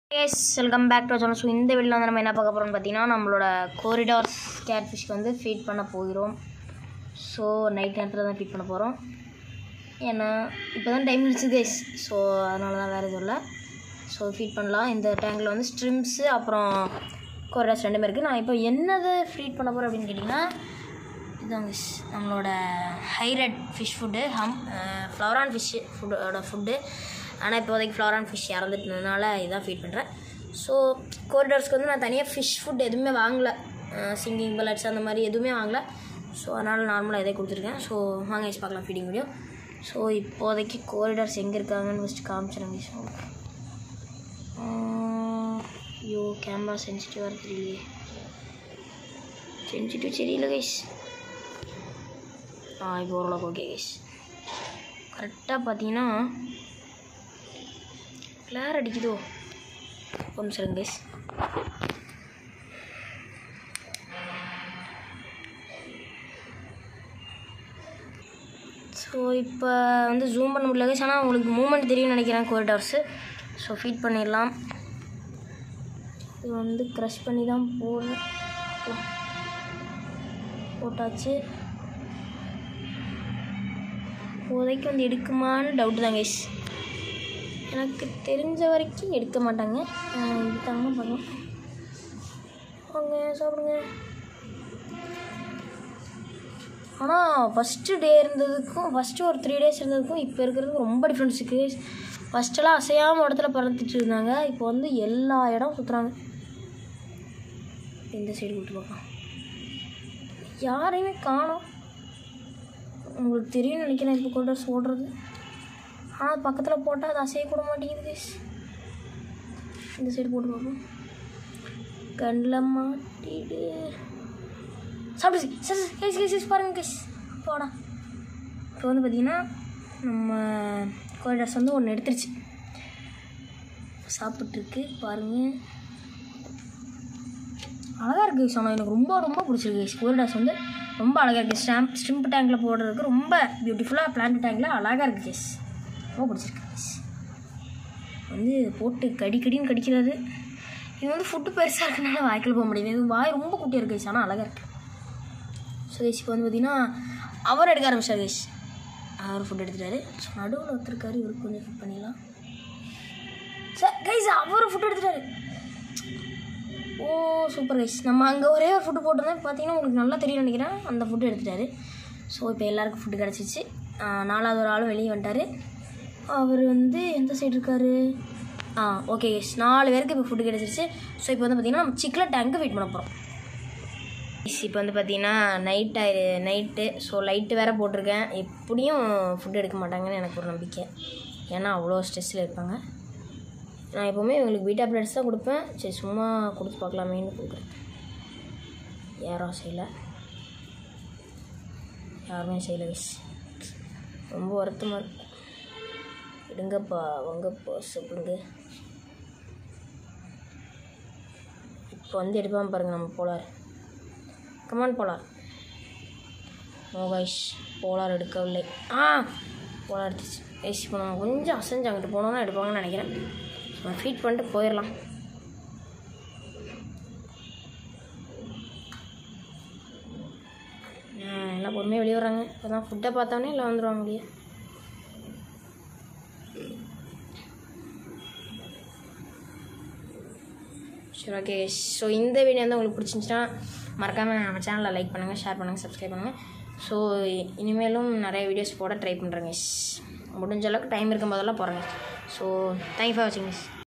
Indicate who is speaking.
Speaker 1: S welcome back to channel so இந்த வீடியோவில் வந்து நம்ம என்ன பார்க்க போகிறோம்னு பார்த்தீங்கன்னா நம்மளோட கோரிடார்ஸ் கேட் ஃபிஷ்க்கு வந்து ஃபீட் பண்ண போகிறோம் ஸோ நைட் நேரத்தில் தான் ஃபீட் பண்ண போகிறோம் ஏன்னா இப்போ தான் டைம் இருந்துச்சு கைஸ் ஸோ அதனால தான் வேறு எதுவும் இல்லை ஸோ ஃபீட் பண்ணலாம் இந்த டேங்கில் வந்து ஸ்ட்ரிம்ஸு அப்புறம் கோரிடார்ஸ் ரெண்டுமே இருக்குது நான் இப்போ என்னது ஃபீட் பண்ண போகிறேன் அப்படின்னு கேட்டிங்கன்னா இதுதான் guys நம்மளோட ஹைரட் ஃபிஷ் ஃபுட்டு ஹம் ஃப்ளவரான் ஃபிஷ் ஃபுட்டோட ஃபுட்டு ஆனால் இப்போதைக்கு ஃப்ளவரான் ஃபிஷ் இறந்துட்டதுனால இதான் ஃபீட் பண்ணுறேன் ஸோ கோரிடர்ஸ்க்கு வந்து நான் தனியாக ஃபிஷ் ஃபுட் எதுவுமே வாங்கல சிங்கிங் பலட்ஸ் அந்த மாதிரி எதுவுமே வாங்கல ஸோ அதனால் நார்மலாக இதே கொடுத்துருக்கேன் ஸோ வாங்க வச்சு பார்க்கலாம் ஃபீடிங் வீடியோ ஸோ இப்போதைக்கு கோரிடர்ஸ் எங்கே இருக்காங்கன்னு ஃபஸ்ட்டு காமிச்சிடுங்க ஸோ ஐயோ கேமரா சென்சிட்டிவாக இருக்கு தெரியலையே சென்சிட்டிவ் சரியில்லை கைஸ் ஆ இப்போ ஓரளவுக்கு ஓகே கைஸ் கரெக்டாக பார்த்தீங்கன்னா கிளார் அடிக்குதோ ஒரு நிமிஷம் இருங்க கைஸ் ஸோ இப்போ வந்து ஜூம் பண்ண முடியல கைஸ் ஆனால் உங்களுக்கு மூமெண்ட் தெரியும்னு நினைக்கிறேன் கோரிடார்ஸு ஸோ ஃபீட் பண்ணிடலாம் இது வந்து க்ரஷ் பண்ணி தான் போடுறேன் போட்டாச்சு இப்போதைக்கு வந்து எடுக்குமான்னு டவுட்டு தான் கைஸ் எனக்கு தெரிஞ்ச வரைக்கும் எடுக்க மாட்டாங்க எடுத்தாங்கன்னா பண்ணுவோம் வாங்க சாப்பிடுங்க ஆனால் ஃபஸ்ட்டு டே இருந்ததுக்கும் ஃபஸ்ட்டு ஒரு த்ரீ டேஸ் இருந்ததுக்கும் இப்போ இருக்கிறதுக்கும் ரொம்ப டிஃப்ரென்ஸ் இருக்குது ஃபஸ்ட்டெல்லாம் அசையாமல் இடத்துல பறந்துட்டு இருந்தாங்க இப்போ வந்து எல்லா இடம் சுற்றுறாங்க இந்த சைடு கூப்பிட்டு பார்க்கலாம் யாரையுமே காணோம் உங்களுக்கு தெரியும்னு நினைக்கிறேன் இப்போ கொண்டு ஓடுறது ஆனால் பக்கத்தில் போட்டால் அது அசைய கூட மாட்டேங்குது கைஸ் இந்த சைடு போட்டு பார்ப்போம் கண்ணில் மாட்டிடு சாப்பிடுச்சு சார் கைஸ் கைஸ் கைஸ் பாருங்க கைஸ் போடா இப்போ வந்து பார்த்தீங்கன்னா நம்ம கோரிடார்ஸ் வந்து ஒன்று எடுத்துருச்சு சாப்பிட்ருக்கு பாருங்கள் அழகாக இருக்குது கைஸ் ஆனால் எனக்கு ரொம்ப ரொம்ப பிடிச்சிருக்கு கைஸ் கோரிடார்ஸ் வந்து ரொம்ப அழகாக இருக்குது ஸ்டாம்ப் ஸ்டிம்ப் டேங்கில் போடுறதுக்கு ரொம்ப பியூட்டிஃபுல்லாக பிளான்ட் டேங்கில் அழகாக இருக்குது கைஸ் ரொம்ப பிடிச்சிருக்கு கைஸ் வந்து போட்டு கடி கடின்னு கடிக்கிறாரு இது வந்து ஃபுட்டு பெருசாக இருக்கனால வாய்க்கில் போக முடியுது இது வாய் ரொம்ப குட்டியாக இருக்குது கைஸ் ஆனால் அழகாக இருக்குது ஸோ கைஸ் இப்போ வந்து பார்த்தீங்கன்னா அவர் எடுக்க ஆரம்பிச்சார் கைஸ் அவர் ஃபுட் எடுத்துட்டாரு ஸோ நடுவில் ஒருத்தருக்காரு இவருக்கு கொஞ்சம் ஃபுட் பண்ணிடலாம் சார் கைஸ் அவர் ஃபுட் எடுத்துட்டாரு ஓ சூப்பர் கைஸ் நம்ம அங்கே ஒரே ஒரு ஃபுட்டு போட்டிருந்தேன் பார்த்தீங்கன்னா உங்களுக்கு நல்லா தெரியும் நினைக்கிறேன் அந்த ஃபுட்டு எடுத்துட்டாரு ஸோ இப்போ எல்லாருக்கும் ஃபுட்டு கிடச்சிச்சு நாலாவது ஒரு ஆளும் வெளியே வந்துட்டார் அவர் வந்து எந்த சைடு இருக்கார் ஆ ஓகே கைஸ் நாலு பேருக்கு இப்போ ஃபுட்டு கிடச்சிருச்சு ஸோ இப்போ வந்து பார்த்திங்கன்னா நம்ம சிக்கல டேங்க்கு வெயிட் பண்ண போகிறோம் இப்போ வந்து பார்த்தீங்கன்னா நைட் ஆயிரு நைட்டு ஸோ லைட்டு வேறு போட்டிருக்கேன் எப்படியும் ஃபுட் எடுக்க மாட்டாங்கன்னு எனக்கு ஒரு நம்பிக்கை ஏன்னா அவ்வளோ ஸ்ட்ரெஸ்ஸில் இருப்பாங்க நான் எப்போவுமே இவங்களுக்கு பீட்டா பிளட்ஸ் தான் கொடுப்பேன் சரி சும்மா கொடுத்து பார்க்கலாமேன்னு கொடுக்குறேன் யாரும் செய்யலை யாருமே செய்யலை விஷ் ரொம்ப வருத்தமாக இருக்கு எடுங்கப்பா வாங்கப்பா சொல்லுங்க இப்போ வந்து எடுப்பாமல் பாருங்கள் நம்ம போலார் கமான் போலார் மோகாஷ் போலார் எடுக்கவில்லை ஆ போலார் எடுத்துச்சு ஐஸ் இப்போ நான் கொஞ்சம் அசைஞ்சு அங்கிட்டு போனோன்னா எடுப்பாங்கன்னு நினைக்கிறேன் நம்ம ஃபீட் பண்ணிட்டு போயிடலாம் எல்லாம் பொறுமையாக வெளியே வராங்க இப்போ தான் ஃபுட்டை பார்த்தோன்னே எல்லாம் வந்துடுவாங்க வெளியே சரி ஓகே ஸோ இந்த வீடியோ வந்து உங்களுக்கு பிடிச்சிருந்துச்சுன்னா மறக்காமல் நம்ம சேனலை லைக் பண்ணுங்கள் ஷேர் பண்ணுங்கள் சப்ஸ்கிரைப் பண்ணுங்கள் ஸோ இனிமேலும் நிறைய வீடியோஸ் போட ட்ரை பண்ணுறேங்க முடிஞ்ச அளவுக்கு டைம் இருக்கும் போதெல்லாம் போகிறேங்க ஸோ தேங்க்யூ ஃபார் வாட்சிங் மிஸ்